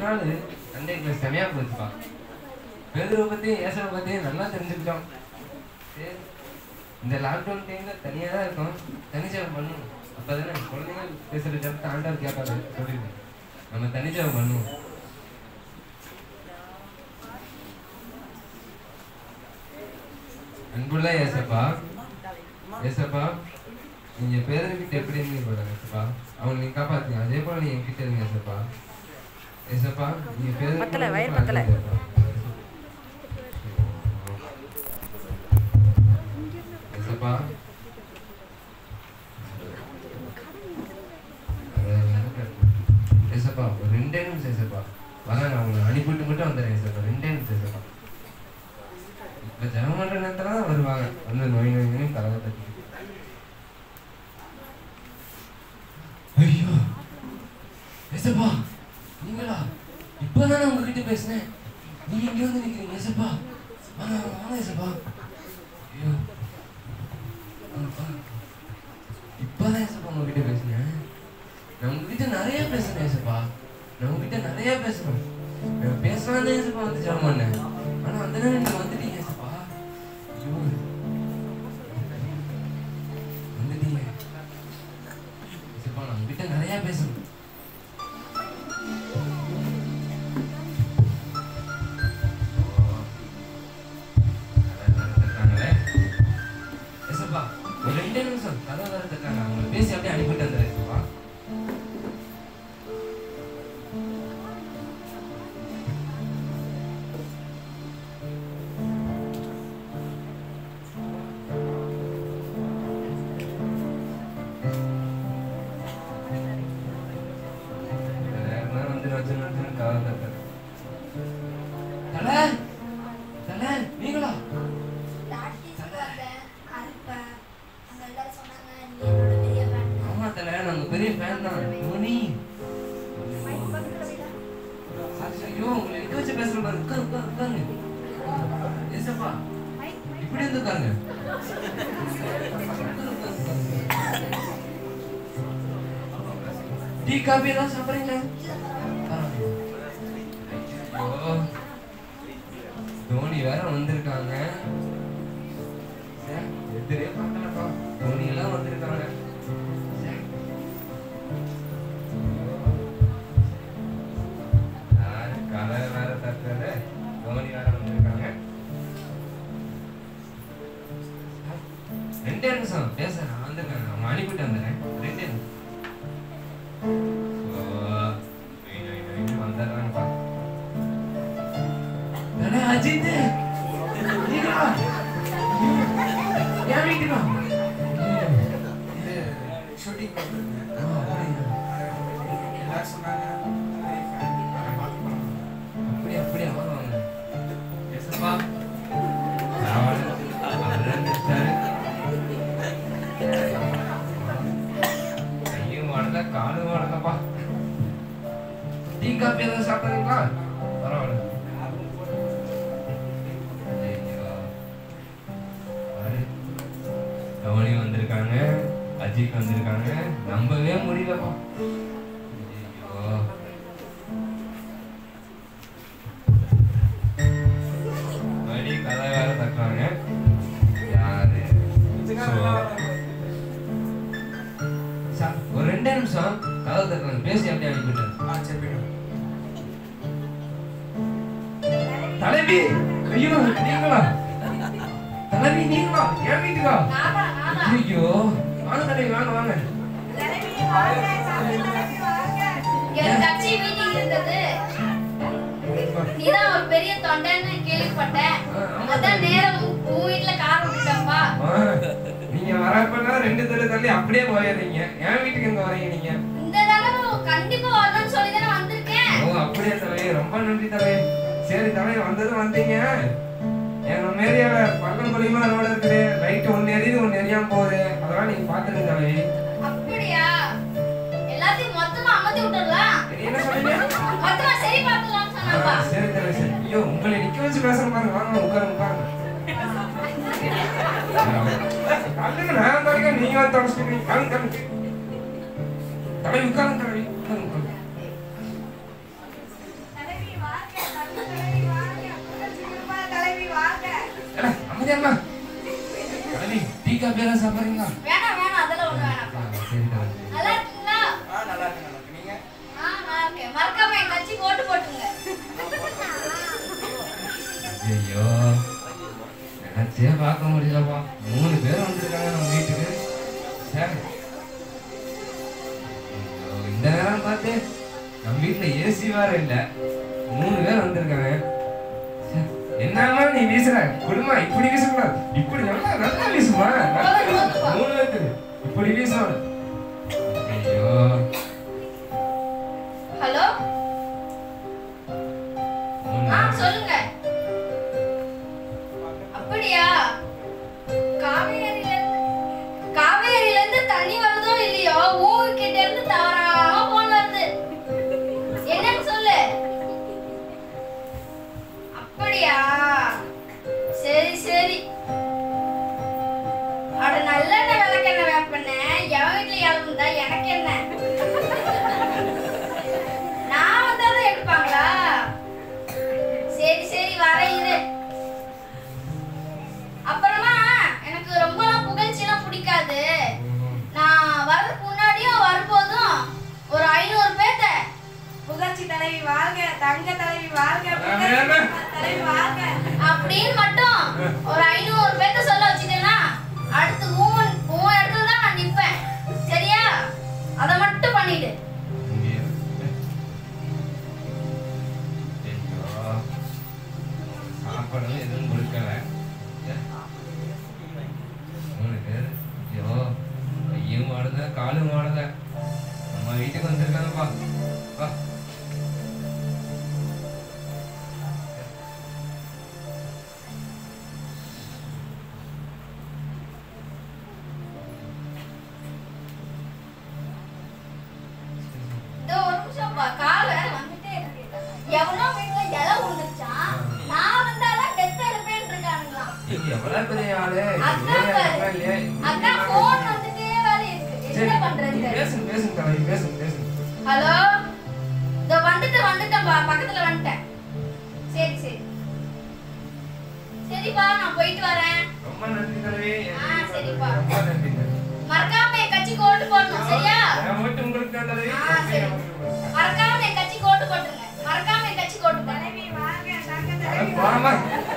நாள் Sunday class தனியா போச்சுப்பா பேதுருவை பத்தி ஏசவை பத்தி நல்லா தெரிஞ்சுக்கிட்டோம் சரி இந்த லாக்டவுன் டைம்ல தனியா தான் இருக்கோம் தனிச்சேவை பண்ணுவோம் அப்பதானே குழந்தைங்க பேசுற ஜபத்தை ஆண்டவர் கேட்பாரு சொல்லிருக்கேன் நம்ம தனிச்சேவை பண்ணுவோம் அன்புள்ள ஏசப்பா ஏசப்பா நீங்க பேதர்கிட்ட எப்படி இருந்தீங்க போல ஏசப்பா அவங்க நீங்க காப்பாத்தீங்க அதே போல நீ என்கிட்ட இருங்க ஏசப்பா ஏசப்பா நீங்க பேதர் பத்தல, வயிறு பத்தல. ஏசப்பா ஏசப்பா ஒரு ரெண்டே நிமிஷம் ஏசப்பா வரேன் நான் உங்களை அனுப்பிவிட்டு மட்டும் வந்துடுறேன் ஏசப்பா ரெண்டே நிமிஷம் ஏசப்பா இப்ப ஜெபம் பண்ற நேரத்துல தான் வருவாங்க வந்து நோய் நோய் கலவை தட்டி ஐயோ ஏசப்பா நீங்களா இப்பதானே உங்ககிட்ட பேசினேன் நீங்க இங்க வந்து நிக்கிறீங்க ஏசப்பா வாங்க வாங்க, வாங்க ஏசப்பா ஐயோ வாங்க, வாங்க. இப்பதான் ஏசப்பா உங்ககிட்ட பேசினேன் நான் உங்ககிட்ட நிறைய பேசுனேன் ஏசப்பா நான் உங்ககிட்ட நிறைய பேசணும் நான் பேசலாம் தான் ஏசப்பா வந்து ஜெபம் பண்ணேன் ஆனா அந்த நேரம் நீங்க வந்துட்டீங்க ஏசப்பா ஐயோ வந்துட்டீங்க ஏசப்பா நான் உங்ககிட்ட நிறைய பேசணும் ஏசப்பா ஒரு ரெண்டே நிமிஷம் கதை வேற தட்டாங்க அவங்களை பேசி அப்படியே அனுப்பிட்டு வந்துடுறேன் ஏசப்பா வேறனா வந்து வச்சு வச்சு கதை தட்டுறேன் தலை தலை நீங்களா ஆமா தலை நாங்க பெரிய ஃபேன் தான் மணி ஐயோ உங்களை எங்க வச்சு பேசுற பாரு உட்காரு உட்காரு உட்காருங்க ஏசப்பா இப்படி வந்து உட்காருங்க டீ காபி ஏதாவது சாப்பிடுறீங்களா ஐயோ தோனி வேற வந்திருக்காங்க ச்சே, எதிரே பார்க்கலப்பா தோனி எல்லாம் வந்திருக்காங்க ச்சே. யாரு கதை வேற தட்டுறது தோனி வேற வந்திருக்காங்க ரெண்டே நிமிஷம் பேசுறேன் வந்திருக்காங்க அவங்க அனுப்பிட்டு வந்துடுறேன் ரெண்டே நிமிஷம் ஓ, வெயிட், வெயிட், வெயிட், வந்துடுறாங்கப்பா. அடே, அஜித் நீங்களா? ஏன் வீட்டுக்கா? இது ஷூட்டிங் பண்ணிருந்தேன் ஆ, அப்படியா? எல்லாரும் சொன்னாங்க நிறைய fan. நான் பார்க்கலாம். அப்படி, அப்படி, வாங்க, வாங்க. ஏசப்பா. அவரு- அவரு வந்துட்டாரு. கையும் ஓடல, காலும் ஓடலப்பா. டீ காபி எதுவும் சாப்பிடுறீங்களா பரவாயில்ல ஐயோ. பாரு. தோனி வந்திருக்காங்க அஜித் வந்திருக்காங்க நம்பவே முடியலப்பா ஐயோ மறுபடி கதை வேற தட்டுறாங்க யாரு So, சார், ஒரு ரெண்டே நிமிஷம் கதை தட்டுறாங்க பேசி அப்படியே அனுப்பிட்டேன் ஆ, சரி, போயிட்டு வா. தலைவி ஐயோ நீங்களா தலைவி நீங்களா என் வீட்டுக்கா ஐயோ வாங்க தலைவி வாங்க வாங்க என் கட்சி மீட்டிங் இருந்தது நீதான் ஒரு பெரிய தொண்டைன்னு கேள்விப்பட்டேன் அதான் நேரம் உன் உன் வீட்டுல கார் விட்டுட்டப்பா ஆ, நீங்க வரப்பெல்லாம் ரெண்டு தெரு தள்ளி அப்படியே போயிடுறீங்க என் வீட்டுக்கு எங்க வரீங்க நீங்க இந்த தடவை கண்டிப்பா வரணும்னு சொல்லி தானே வந்திருக்கேன் ஓ அப்படியே தலைவி ரொம்ப நன்றி தலைவி சரி தலைவி வந்ததும் வந்தீங்க எங்க நம்ம ஏரியால பள்ளம் கொலிமா ரோடு இருக்குது லைட் ஒன்னு எரியுது ஒன்னு எரியாம போகுது அதெல்லாம் நீங்க பாத்துருங்க தலைவி அப்படியா எல்லாத்தையும் மொத்தமா அமர்த்தி விட்டுடலாம் என்ன சொன்னீங்க மொத்தமா சரி பார்த்துலாம்னு ஆ, சொன்னாப்பா சரி தலைவி சரி ஐயோ உங்களை நிக்க வச்சு பேசுற பாருங்க வாங்க உட்காருங்க உட்காருங்க கல்லுங்க நான் தொடங்க நீங்க வந்து தொடச்சிட்டு கலந்து கலந்து தலைவி உட்காருங்க தலைவி உட்காருங்க உட்காருங்க காப்பியெல்லாம் சாப்பிட்றீங்களா வேணாம் வேணாம் அதெல்லாம் ஒண்ணு வேணாம் சரி தளபதி நல்லா இருக்கீங்களா ஆ நல்லா இருக்கு நல்லா இருக்கு நீங்க ஆ நல்லா இருக்கேன் மறக்காம என் கட்சிக்கு ஓட்டு போட்டுங்க ஐயோ நினைச்சே பார்க்க முடியலப்பா மூணு பேர் வந்திருக்காங்க நம்ம வீட்டுக்கு சரி ஐயோ, இந்த நேரம் பார்த்து நம்ம வீட்டுல ஏசி வேற இல்ல மூணு பேர் வந்திருக்காங்க சே, என்னம்மா நீ வீசுற குடுமா இப்படி வீசக்கூடாது இப்படி நல்லா நல்லா வீசுமா நல்லா- மூணு பேருக்கு இப்படி வீசணும் ஐயோ ஹலோ மூணு ஆ பேர். சொல்லுங்க அப்படியா காவேரியில இருந்து காவேரியில இருந்து தண்ணி வருதோ இல்லையோ ஊர்கிட்ட இருந்து தவறாம போன் வருது என்னன்னு சொல்லு அப்படியா சரி சரி அட நல்லெண்ணெய் விளக்கெண்ணெய் வேப்பண்ண எவன் வீட்டுல இழந்தா எனக்கு என்ன நான் வந்தாதான் எடுப்பாங்களா சரி சரி வரேன் இரு அப்புறமா எனக்கு ரொம்பலாம் புகழ்ச்சிலாம் பிடிக்காது நான் வர்றதுக்கு முன்னாடியும் வரும்போதும் ஒரு ஐநூறு பேர்த்த புகழ்ச்சி தலைவி வாழ்க தங்க தலைவி வாழ்க ஆமா, ஆமா. தலைவி வாழ்க அப்படின்னு மட்டும் ஒரு ஐநூறு பேர்த்த சொல்ல வச்சுட்டேன்னா அடுத்து உன் உன் இடத்துல தான் நான் நிப்பேன் சரியா அதை மட்டும் பண்ணிடு ஐயோ. ஐயோ. சாப்பாடும் எதுவும் கொடுக்கல ச்சே. மூணு பேர் ஐயோ கையும் மாடுத காலும் மாடுத நம்ம வீட்டுக்கு வந்திருக்காங்கப்பா வா இதோ ஒரு நிமிஷம்ப்பா கால் வேற வந்துட்டே இருக்கு எவனோ வீட்டுல இலை விழுந்துருச்சான் நான் வந்தாதான் டெத் எடுப்பேன் இருக்கானுங்களாம் நீங்க எவ்வளவு பெரிய ஆளு அதான் ஏன் பாரு. எவ்வளவு இல்லையே? அதான் போன் வந்துட்டே வேற இருக்கு சரி, என்ன நீ பண்றது பேசுங்க பேசுங்க தலைவி பேசுங்க பேசுங்க ஹலோ இதோ வந்துட்டு வந்துட்டேன்பா பக்கத்துல வந்துட்டேன் சரி சரி சரிப்பா நான் போயிட்டு வரேன் ரொம்ப நன்றி தலைவி ஆ, சரிப்பா. ரொம்ப நன்றி தலைவி. மறக்காம என் கட்சிக்கு ஓட்டு போடணும் சரியா நான் மட்டும் உங்களுக்கு தான் தலைவி ஆ, சரி. மறக்காம என் கட்சிக்கு ஓட்டு போட்டுருங்க மறக்காம என் கட்சிக்கு ஓட்டு போடுங்க தலைவி வாழ்க தங்க அட தலைவி போமா.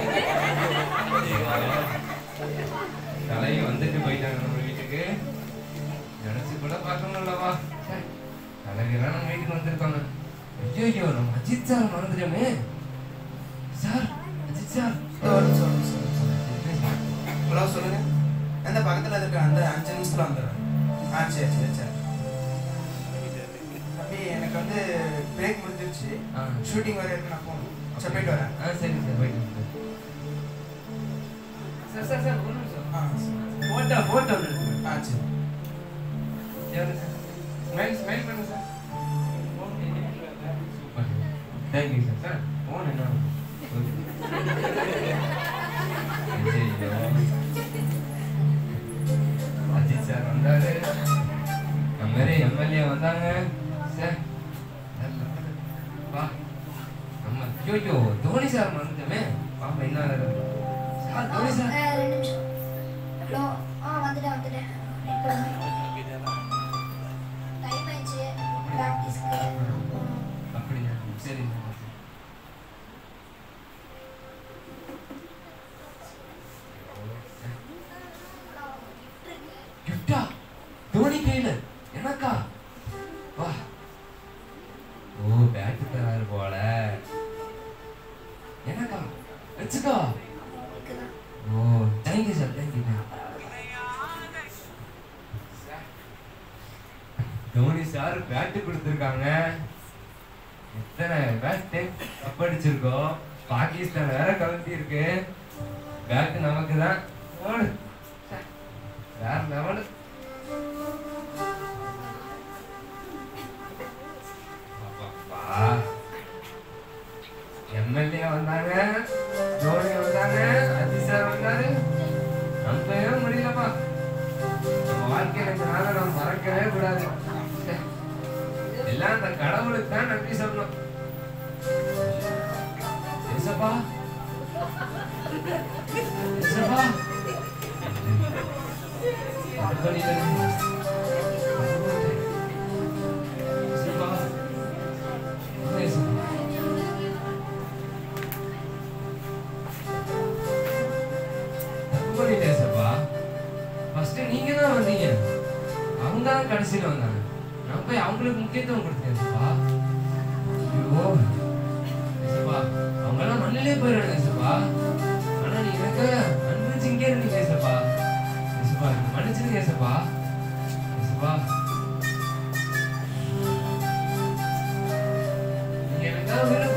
தலைவி வந்துட்டு போயிட்டாங்க நம்ம வீட்டுக்கு நினைச்சு கூட பார்க்கணும்லவா தலைவியெல்லாம் நம்ம வீட்டுக்கு வந்திருக்காங்க ஐயோ நம்ம அஜித் சார் மறந்துட்டோமே சார் அஜித் சார் சொல்லுங்க சொல்லுங்க ஹலோ சொல்லுங்க அந்த பக்கத்துல இருக்க அந்த அஞ்சு நிமிஷத்துல வந்துடுறேன் ஆ சரி சரி சரி தம்பி எனக்கு வந்து பிரேக் முடிஞ்சிருச்சு ஆ. ஷூட்டிங் வர இருக்கு நான் போகணும் சரி போயிட்டு வரேன் ஆ சரி சார் போயிட்டு வாங்க. சார் சார் சார் ஒரு நிமிஷம் ஆ சரி. போட்டோ போட்டோ ஆ சரி ஸ்மைல் ஸ்மைல் பண்ணுங்க sir super thank you sir sir phone என்ன ஐயோ அஜித் சார் வந்தாரு நம்ம மாதிரி எம்எல்ஏ வந்தாங்க சார் வா நம்ம ஐயோ தோனி சார் மறந்துட்டோமே பாப்பா என்ன ஆகுது? சார் தோனி சார் ஆ, ரெண்டு நிமிஷம் ஹலோ ஆ வந்துட்டேன் வந்துட்டேன் டைம் ஆயிடுச்சு ப்ராக்டிஸ்க்கு அப்படியா சரி கிஃப்டா தோனி கையில எனக்கா வா ஓ பேட் தராரு போல எனக்கா வச்சுக்கோ oh thank you sir thank you Dhoni sir bat கொடுத்துருக்காங்க எத்தனை பேட்டு கப்படிச்சிருக்கோம் பாகிஸ்தான் வேற கலந்து இருக்கு பேட்டு நமக்கு தான் ஓடு ச்சே, வேற லெவலு எம்எல்ஏ வந்தாங்க ஜோடி வந்தாங்க அஜித் சார் வந்தாரு நம்பவே முடியலப்பா நம்ம வாழ்க்கையில இந்த நாளை நம்ம மறக்கவே கூடாது ச்சே. எல்லாம் அந்த கடவுளுக்கு தான் நன்றி சொல்லணும் ஏசப்பா ஏசப்பா தப்பு பண்ணிட்டேனே. ஏசப்பா. ஏசப்பா. தப்பு பண்ணிட்டேன் ஏசப்பா. First நீங்க தான் வந்தீங்க அவங்க தான் கடைசியில் வந்தாங்க நான் போய் அவங்களுக்கு முக்கியத்துவம் கொடுத்தேன் ஏசப்பா ஐயோ ஏசப்பா அவங்கெல்லாம் மண்ணிலே போயிடுறாங்க ஏசப்பா ஆனா நீ எனக்கு அன்பு இங்கே இருந்தீங்க ஏசப்பா ஏசப்பா என்னை மன்னிச்சிருங்க ஏசப்பா ஏசப்பா நீங்க எனக்காக உயிரை